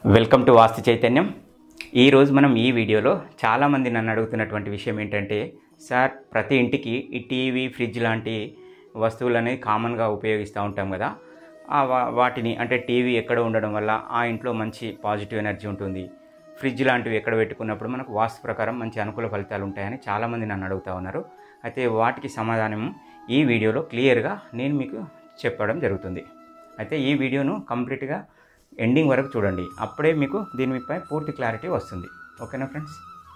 welcome to వాస్తు చైతన్యం ఈరోజు మనం ఈ వీడియోలో చాలామంది నన్ను అడుగుతున్నటువంటి విషయం ఏంటంటే సార్ ప్రతి ఇంటికి ఈ టీవీ ఫ్రిడ్జ్ లాంటి వస్తువులు అనేది కామన్గా ఉపయోగిస్తూ ఉంటాం కదా ఆ వా- వాటిని అంటే టీవీ ఎక్కడ ఉండడం వల్ల ఆ ఇంట్లో మంచి పాజిటివ్ ఎనర్జీ ఉంటుంది ఫ్రిడ్జ్ లాంటివి ఎక్కడ పెట్టుకున్నప్పుడు మనకు వాస్తు ప్రకారం మంచి అనుకూల ఫలితాలు ఉంటాయని చాలామంది నన్ను అడుగుతూ ఉన్నారు అయితే వాటికి సమాధానం ఈ వీడియోలో క్లియర్గా నేను మీకు చెప్పడం జరుగుతుంది అయితే ఈ వీడియోను కంప్లీట్గా ఎండింగ్ వరకు చూడండి అప్పుడే మీకు దీనిపై పూర్తి క్లారిటీ వస్తుంది ఓకేనా ఫ్రెండ్స్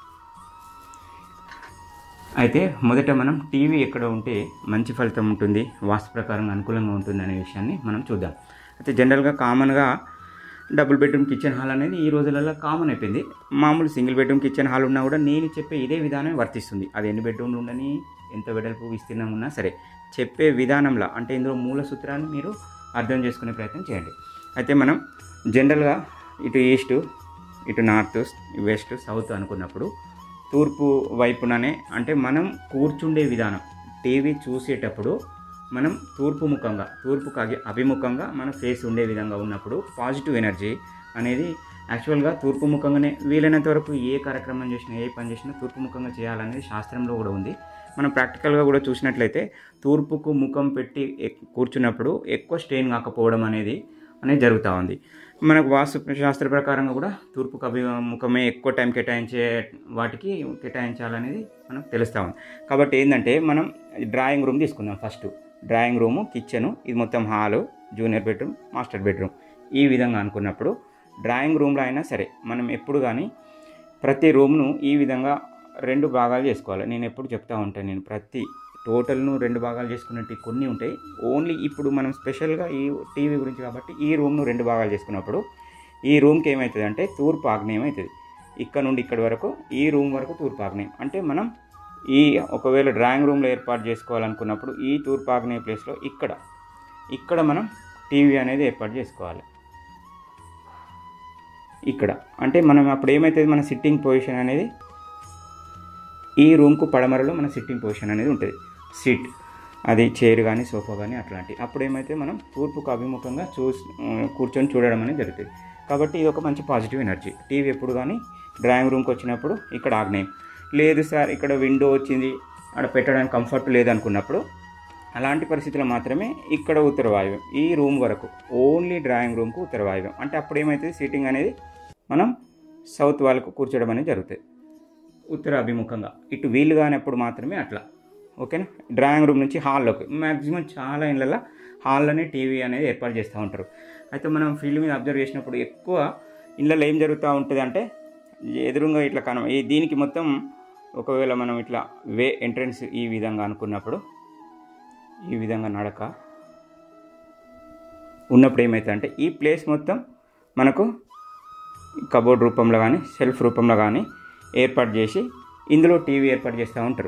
అయితే మొదట మనం టీవీ ఎక్కడ ఉంటే మంచి ఫలితం ఉంటుంది వాస్తు ప్రకారం అనుకూలంగా ఉంటుంది అనే విషయాన్ని మనం చూద్దాం అయితే జనరల్గా కామన్గా డబుల్ బెడ్రూమ్ కిచెన్ హాల్ అనేది ఈ రోజులలో కామన్ అయిపోయింది మామూలు సింగిల్ బెడ్రూమ్ కిచెన్ హాల్ ఉన్నా కూడా నేను చెప్పే ఇదే విధానం వర్తిస్తుంది అది ఎన్ని బెడ్రూమ్లు ఉండని ఎంత వెడల్పు విస్తీర్ణం ఉన్నా సరే చెప్పే విధానంలో అంటే ఇందులో మూల సూత్రాన్ని మీరు అర్థం చేసుకునే ప్రయత్నం చేయండి అయితే మనం జనరల్గా ఇటు ఈస్ట్ ఇటు నార్త్ వెస్ట్ సౌత్ అనుకున్నప్పుడు తూర్పు వైపుననే అంటే మనం కూర్చుండే విధానం టీవీ చూసేటప్పుడు మనం తూర్పు ముఖంగా తూర్పుకు అగి అభిముఖంగా మన ఫేస్ ఉండే విధంగా ఉన్నప్పుడు పాజిటివ్ ఎనర్జీ అనేది యాక్చువల్గా తూర్పు ముఖంగానే వీలైనంత వరకు ఏ కార్యక్రమం చేసినా ఏ పని చేసినా తూర్పు ముఖంగా చేయాలనేది శాస్త్రంలో కూడా ఉంది మనం ప్రాక్టికల్గా కూడా చూసినట్లయితే తూర్పుకు ముఖం పెట్టి ఎక్- కూర్చున్నప్పుడు ఎక్కువ స్ట్రెయిన్ కాకపోవడం అనేది అనేది జరుగుతూ ఉంది మనకు వాస్తు శాస్త్ర ప్రకారంగా కూడా తూర్పుకు అభిముఖమే ఎక్కువ టైం కేటాయించే వాటికి కేటాయించాలనేది మనకు తెలుస్తూ ఉంది కాబట్టి ఏంటంటే మనం డ్రాయింగ్ రూమ్ తీసుకుందాం ఫస్ట్ డ్రాయింగ్ రూము కిచెను ఇది మొత్తం hall junior bedroom master bedroom ఈ విధంగా అనుకున్నప్పుడు డ్రాయింగ్ రూమ్లో అయినా సరే మనం ఎప్పుడు కానీ ప్రతి రూమ్ను ఈ విధంగా రెండు భాగాలు చేసుకోవాలి నేను ఎప్పుడు చెప్తా ఉంటాను నేను ప్రతి టోటల్ను రెండు భాగాలు చేసుకున్నట్టు కొన్ని ఉంటాయి ఓన్లీ ఇప్పుడు మనం స్పెషల్గా ఈ టీవీ గురించి కాబట్టి ఈ రూమ్ను రెండు భాగాలు చేసుకున్నప్పుడు ఈ రూమ్కి ఏమవుతుంది అంటే తూర్పు ఆగ్నేయం అవుతుంది ఇక్కడ నుండి ఇక్కడి వరకు ఈ రూమ్ వరకు తూర్పు ఆగ్నేయం అంటే మనం ఈ ఒకవేళ డ్రాయింగ్ రూమ్లో ఏర్పాటు చేసుకోవాలనుకున్నప్పుడు ఈ తూర్పు ఆగ్నేయ ప్లేస్లో ఇక్కడ ఇక్కడ మనం టీవీ అనేది ఏర్పాటు చేసుకోవాలి ఇక్కడ అంటే మనం అప్పుడు ఏమవుతుంది మన సిట్టింగ్ పొజిషన్ అనేది ఈ రూమ్కు పడమరలో మన సిట్టింగ్ పొజిషన్ అనేది ఉంటుంది సీట్ అది చైర్ కానీ సోఫా కానీ అట్లాంటి అప్పుడు ఏమైతే మనం తూర్పుకు అభిముఖంగా చూసి కూర్చొని చూడడం అనేది జరుగుతుంది కాబట్టి ఇది ఒక మంచి పాజిటివ్ ఎనర్జీ టీవీ ఎప్పుడు కానీ డ్రాయింగ్ రూమ్కి వచ్చినప్పుడు ఇక్కడ ఆగ్నేయం లేదు సార్ ఇక్కడ విండో వచ్చింది అక్కడ పెట్టడానికి కంఫర్ట్ లేదనుకున్నప్పుడు అలాంటి పరిస్థితుల్లో మాత్రమే ఇక్కడ ఉత్తర వాయువ్యం ఈ రూమ్ వరకు ఓన్లీ డ్రాయింగ్ రూమ్కు ఉత్తర వాయువ్యం అంటే అప్పుడు ఏమవుతుంది సీటింగ్ అనేది మనం సౌత్ వాళ్ళకు కూర్చోవడం అనేది జరుగుతుంది ఉత్తర అభిముఖంగా ఇటు వీలు కానప్పుడు మాత్రమే అట్లా ఓకేనా డ్రాయింగ్ రూమ్ నుంచి హాల్లోకి మ్యాక్సిమం చాలా ఇళ్ళల్లో హాల్లోనే టీవీ అనేది ఏర్పాటు చేస్తూ ఉంటారు అయితే మనం ఫీల్డ్ మీద అబ్జర్వ్ చేసినప్పుడు ఎక్కువ ఇళ్ళల్లో ఏం జరుగుతూ ఉంటుంది అంటే ఎదురుగా ఇట్లా కన ఈ దీనికి మొత్తం ఒకవేళ మనం ఇట్లా వే ఎంట్రన్స్ ఈ విధంగా అనుకున్నప్పుడు ఈ విధంగా నడక ఉన్నప్పుడు ఏమవుతుంది అంటే ఈ ప్లేస్ మొత్తం మనకు కబోర్డ్ రూపంలో కానీ సెల్ఫ్ రూపంలో కానీ ఏర్పాటు చేసి ఇందులో టీవీ ఏర్పాటు చేస్తూ ఉంటారు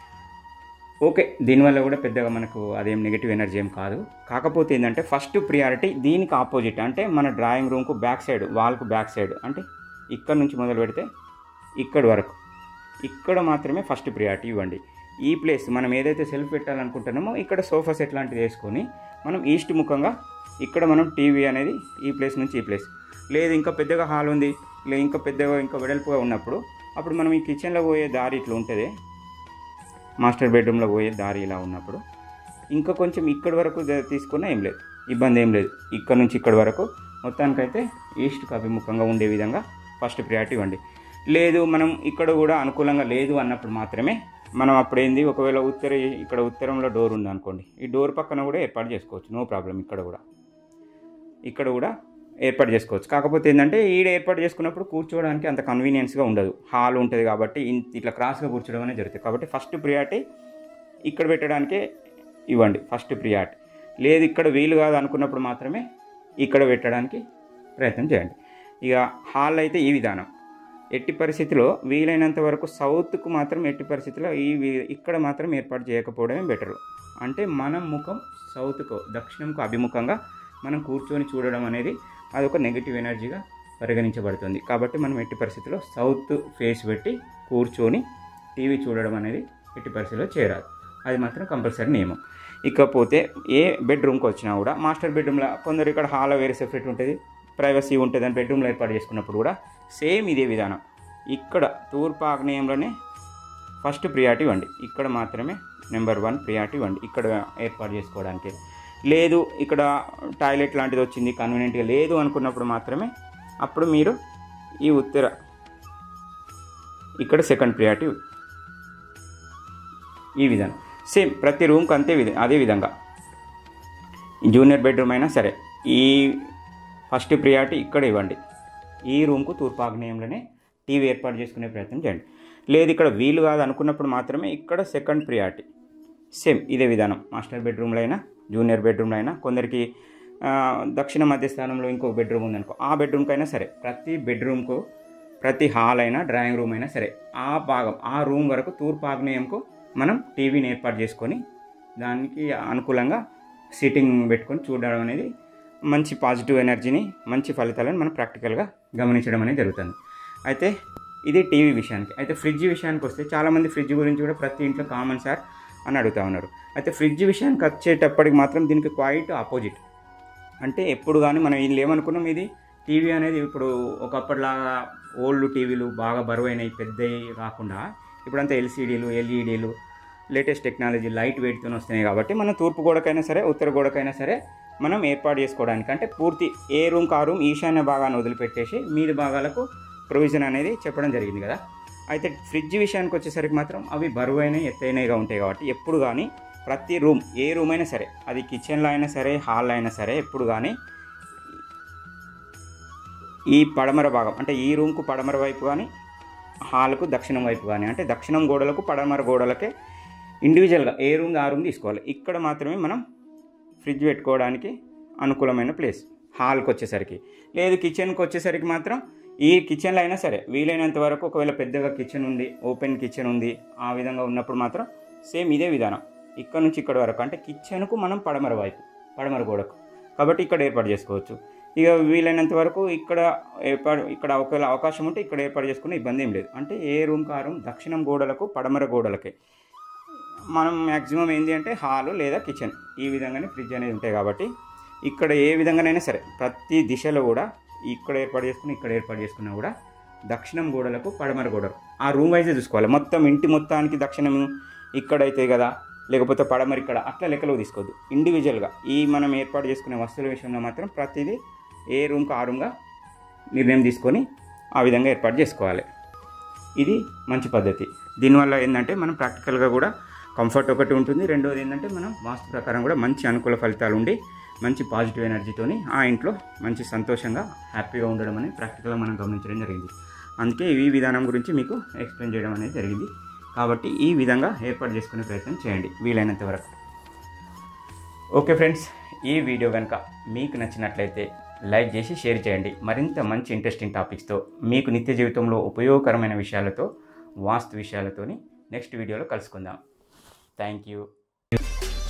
ఓకే దీనివల్ల కూడా పెద్దగా మనకు అదేం నెగిటివ్ ఎనర్జీ ఏం కాదు కాకపోతే ఏంటంటే ఫస్ట్ ప్రియారిటీ దీనికి ఆపోజిట్ అంటే మన డ్రాయింగ్ రూమ్కు బ్యాక్ సైడ్ వాల్కు బ్యాక్ సైడ్ అంటే ఇక్కడ నుంచి మొదలు పెడితే ఇక్కడి వరకు ఇక్కడ మాత్రమే ఫస్ట్ ప్రియారిటీ ఇవ్వండి ఈ ప్లేస్ మనం ఏదైతే సెల్ఫ్ పెట్టాలనుకుంటున్నామో ఇక్కడ సోఫా సెట్ లాంటిది వేసుకొని మనం ఈస్ట్ ముఖంగా ఇక్కడ మనం టీవీ అనేది ఈ ప్లేస్ నుంచి ఈ ప్లేస్ లేదు ఇంకా పెద్దగా హాల్ ఉంది లేదు ఇంకా పెద్దగా ఇంకా వెడల్పుగా ఉన్నప్పుడు అప్పుడు మనం ఈ కిచెన్లో పోయే దారి ఇట్లా ఉంటుంది మాస్టర్ బెడ్రూమ్లో పోయే దారి ఇలా ఉన్నప్పుడు ఇంకా కొంచెం ఇక్కడి వరకు ద- తీసుకున్నా ఏం లేదు ఇబ్బంది ఏం లేదు ఇక్కడ నుంచి ఇక్కడి వరకు మొత్తానికైతే ఈస్ట్కి అభిముఖంగా ఉండే విధంగా ఫస్ట్ ప్రియారిటీ ఇవ్వండి లేదు మనం ఇక్కడ కూడా అనుకూలంగా లేదు అన్నప్పుడు మాత్రమే మనం అప్పుడు ఏంది ఒకవేళ ఉత్తర ఇక్కడ ఉత్తరంలో డోర్ ఉంది అనుకోండి ఈ డోర్ పక్కన కూడా ఏర్పాటు చేసుకోవచ్చు నో ప్రాబ్లం ఇక్కడ కూడా ఇక్కడ కూడా ఏర్పాటు చేసుకోవచ్చు కాకపోతే ఏంటంటే ఈడ ఏర్పాటు చేసుకున్నప్పుడు కూర్చోవడానికి అంత కన్వీనియన్స్గా ఉండదు హాల్ ఉంటుంది కాబట్టి ఇన్- ఇట్లా క్రాస్గా కూర్చోవడం అనేది జరుగుతుంది కాబట్టి ఫస్ట్ ప్రియారిటీ ఇక్కడ పెట్టడానికే ఇవ్వండి ఫస్ట్ ప్రియారిటీ లేదు ఇక్కడ వీలు కాదు అనుకున్నప్పుడు మాత్రమే ఇక్కడ పెట్టడానికి ప్రయత్నం చేయండి ఇక హాల్ అయితే ఈ విధానం ఎట్టి పరిస్థితిలో వీలైనంత వరకు సౌత్కు మాత్రం ఎట్టి పరిస్థితిలో ఈ వి- ఇక్కడ మాత్రం ఏర్పాటు చేయకపోవడమే బెటరు అంటే మనం ముఖం సౌత్కు దక్షిణంకు అభిముఖంగా మనం కూర్చొని చూడడం అనేది అదొక నెగిటివ్ ఎనర్జీగా పరిగణించబడుతుంది కాబట్టి మనం ఎట్టి పరిస్థితిలో సౌత్ ఫేస్ పెట్టి కూర్చొని టీవీ చూడడం అనేది ఎట్టి పరిస్థితిలో చేరాదు అది మాత్రం కంపల్సరీ నియమం ఇకపోతే ఏ బెడ్రూమ్కి వచ్చినా కూడా మాస్టర్ బెడ్రూమ్లో కొందరు ఇక్కడ హాల్ వేరే సెపరేట్ ఉంటుంది ప్రైవసీ ఉంటుందని బెడ్రూమ్లో ఏర్పాటు చేసుకున్నప్పుడు కూడా సేమ్ ఇదే విధానం ఇక్కడ తూర్పు ఆగ్నేయంలోనే ఫస్ట్ ప్రియారిటీ ఇవ్వండి ఇక్కడ మాత్రమే నెంబర్ వన్ ప్రియారిటీ ఇవ్వండి ఇక్కడ ఏర్పాటు చేసుకోవడానికి లేదు ఇక్కడ టాయిలెట్ లాంటిది వచ్చింది కన్వీనియంట్గా లేదు అనుకున్నప్పుడు మాత్రమే అప్పుడు మీరు ఈ ఉత్తర ఇక్కడ సెకండ్ ప్రియారిటీ ఈ విధంగా సేమ్ ప్రతి రూమ్కి అంతే విధ అదే విధంగా జూనియర్ బెడ్రూమ్ అయినా సరే ఈ ఫస్ట్ ప్రియారిటీ ఇక్కడ ఇవ్వండి ఈ రూమ్కు తూర్పు ఆగ్నేయంలోనే టీవీ ఏర్పాటు చేసుకునే ప్రయత్నం చేయండి లేదు ఇక్కడ వీలు కాదు అనుకున్నప్పుడు మాత్రమే ఇక్కడ సెకండ్ ప్రియారిటీ సేమ్ ఇదే విధానం మాస్టర్ బెడ్రూమ్లో అయినా జూనియర్ బెడ్రూమ్లో అయినా కొందరికి ఆ, దక్షిణ మధ్య స్థానంలో ఇంకొక బెడ్రూమ్ ఉందనుకో ఆ బెడ్రూమ్కి అయినా సరే ప్రతి బెడ్రూమ్కు ప్రతి హాల్ అయినా డ్రాయింగ్ రూమ్ అయినా సరే ఆ భాగం ఆ రూమ్ వరకు తూర్పు ఆగ్నేయంకు మనం టీవీని ఏర్పాటు చేసుకొని దానికి అనుకూలంగా సీటింగ్ పెట్టుకొని చూడడం అనేది మంచి పాజిటివ్ ఎనర్జీని మంచి ఫలితాలను మనం ప్రాక్టికల్గా గమనించడం అనేది జరుగుతుంది అయితే ఇది టీవీ విషయానికి అయితే ఫ్రిడ్జ్ విషయానికి వస్తే చాలామంది ఫ్రిడ్జ్ గురించి కూడా ప్రతి ఇంట్లో కామన్ సార్ అని అడుగుతా ఉన్నారు అయితే ఫ్రిడ్జ్ విషయానికి వచ్చేటప్పటికి మాత్రం దీనికి క్వైట్ ఆపోజిట్ అంటే ఎప్పుడు కానీ మనం వీళ్ళు ఏమనుకున్నాం ఇది టీవీ అనేది ఇప్పుడు ఒకప్పటిలాగా ఓల్డ్ టీవీలు బాగా బరువైనవి పెద్దవి కాకుండా ఇప్పుడంతా ఎల్సీడీలు ఎల్ఈడీలు లేటెస్ట్ టెక్నాలజీ లైట్ వెయిట్తో వస్తున్నాయి కాబట్టి మనం తూర్పు గోడకైనా సరే ఉత్తర గోడకైనా సరే మనం ఏర్పాటు చేసుకోవడానికి అంటే పూర్తి ఏ రూమ్ ఆ రూమ్ ఈశాన్య భాగాన్ని వదిలిపెట్టేసి మీది భాగాలకు ప్రొవిజన్ అనేది చెప్పడం జరిగింది కదా అయితే ఫ్రిడ్జ్ విషయానికి వచ్చేసరికి మాత్రం అవి బరువైన ఎత్తైనగా ఉంటాయి కాబట్టి ఎప్పుడు కానీ ప్రతి రూమ్ ఏ రూమ్ అయినా సరే అది కిచెన్లో అయినా సరే హాల్లో అయినా సరే ఎప్పుడు కానీ ఈ పడమర భాగం అంటే ఈ రూమ్కు పడమర వైపు కానీ హాల్కు దక్షిణం వైపు కానీ అంటే దక్షిణం గోడలకు పడమర గోడలకే ఇండివిజువల్గా ఏ రూమ్ ఆ రూమ్ తీసుకోవాలి ఇక్కడ మాత్రమే మనం ఫ్రిడ్జ్ పెట్టుకోవడానికి అనుకూలమైన ప్లేస్ హాల్కి వచ్చేసరికి లేదు కిచెన్కి వచ్చేసరికి మాత్రం ఈ కిచెన్లో అయినా సరే వీలైనంత వరకు ఒకవేళ పెద్దగా కిచెన్ ఉంది ఓపెన్ కిచెన్ ఉంది ఆ విధంగా ఉన్నప్పుడు మాత్రం సేమ్ ఇదే విధానం ఇక్కడ నుంచి ఇక్కడ వరకు అంటే కిచెన్కు మనం పడమర వైపు పడమర గోడకు కాబట్టి ఇక్కడ ఏర్పాటు చేసుకోవచ్చు ఇక వీలైనంత వరకు ఇక్కడ ఏర్పాటు ఇక్కడ ఒకవేళ అవకాశం ఉంటే ఇక్కడ ఏర్పాటు చేసుకునే ఇబ్బంది ఏం లేదు అంటే ఏ రూమ్ కా రూమ్ దక్షిణం గోడలకు పడమర గోడలకే మనం మ్యాక్సిమం ఏంటి అంటే హాలు లేదా కిచెన్ ఈ విధంగానే ఫ్రిడ్జ్ అనేది ఉంటాయి కాబట్టి ఇక్కడ ఏ విధంగానైనా సరే ప్రతి దిశలో కూడా ఇక్కడ ఏర్పాటు చేసుకుని ఇక్కడ ఏర్పాటు చేసుకున్నా కూడా దక్షిణం గోడలకు పడమర గోడలు ఆ రూమ్ వైజే చూసుకోవాలి మొత్తం ఇంటి మొత్తానికి దక్షిణం ఇక్కడైతే కదా లేకపోతే పడమర ఇక్కడ అట్లా లెక్కలో తీసుకోవద్దు ఇండివిజువల్గా ఈ మనం ఏర్పాటు చేసుకునే వస్తువుల విషయంలో మాత్రం ప్రతిదీ ఏ రూమ్కి ఆ రూమ్గా నిర్ణయం తీసుకొని ఆ విధంగా ఏర్పాటు చేసుకోవాలి ఇది మంచి పద్ధతి దీనివల్ల ఏంటంటే మనం ప్రాక్టికల్గా కూడా కంఫర్ట్ ఒకటి ఉంటుంది రెండోది ఏంటంటే మనం వాస్తు ప్రకారం కూడా మంచి అనుకూల ఫలితాలు ఉండి మంచి పాజిటివ్ ఎనర్జీతోని ఆ ఇంట్లో మంచి సంతోషంగా హ్యాపీగా ఉండడం అనేది ప్రాక్టికల్గా మనం గమనించడం జరిగింది అందుకే ఈ విధానం గురించి మీకు ఎక్స్ప్లెయిన్ చేయడం అనేది జరిగింది కాబట్టి ఈ విధంగా ఏర్పాటు చేసుకునే ప్రయత్నం చేయండి వీలైనంత వరకు ఓకే ఫ్రెండ్స్ ఈ వీడియో కనుక మీకు నచ్చినట్లయితే లైక్ చేసి షేర్ చేయండి మరింత మంచి ఇంట్రెస్టింగ్ టాపిక్స్తో మీకు నిత్య జీవితంలో ఉపయోగకరమైన విషయాలతో వాస్తు విషయాలతోని నెక్స్ట్ వీడియోలో కలుసుకుందాం థ్యాంక్ యూ